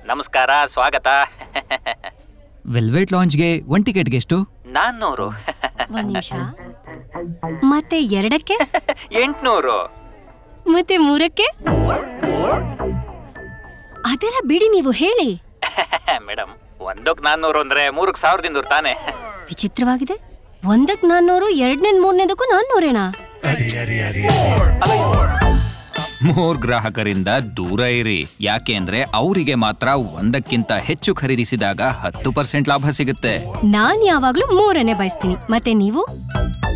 ನಮಸ್ಕಾರ ಸ್ವಾಗತ velvet ಲಾಂಚ್ಗೆ one ಟಿಕೆಟ್ಗೆ ಎಷ್ಟು ನಾನ್ನೂರು ಒಂದ್ ನಿಮಿಷ ಮತ್ತೆ ಎರಡಕ್ಕೆ ಎಂಟ್ನೂರು ಮತ್ತೆ ಮೂರಕ್ಕೆ ಅದೆಲ್ಲ ಬಿಡಿ ನೀವು ಹೇಳಿ ಮೇಡಮ್ ಒಂದಕ್ಕೆ ನಾನ್ನೂರು ಅಂದ್ರೆ ಮೂರಕ್ಕೆ ಸಾವಿರದಿಂದ ತಾನೆ ವಿಚಿತ್ರವಾಗಿದೆ ಒಂದಕ್ ನಾನ್ನೂರು ಎರಡನೇದ್ ಮೂರನೇದಕ್ಕೂ ನಾನ್ನೂರೇನಾ ಮೂರ್ ಗ್ರಾಹಕರಿಂದ ದೂರ ಇರಿ ಯಾಕೆ ಅಂದ್ರೆ ಅವರಿಗೆ ಮಾತ್ರ ಒಂದಕ್ಕಿಂತ ಹೆಚ್ಚು ಖರೀದಿಸಿದಾಗ ಹತ್ತು ಪರ್ಸೆಂಟ್ ಲಾಭ ಸಿಗುತ್ತೆ ನಾನ್ ಯಾವಾಗ್ಲೂ ಮೂರನ್ನೇ ಬಯಸ್ತೀನಿ ಮತ್ತೆ ನೀವು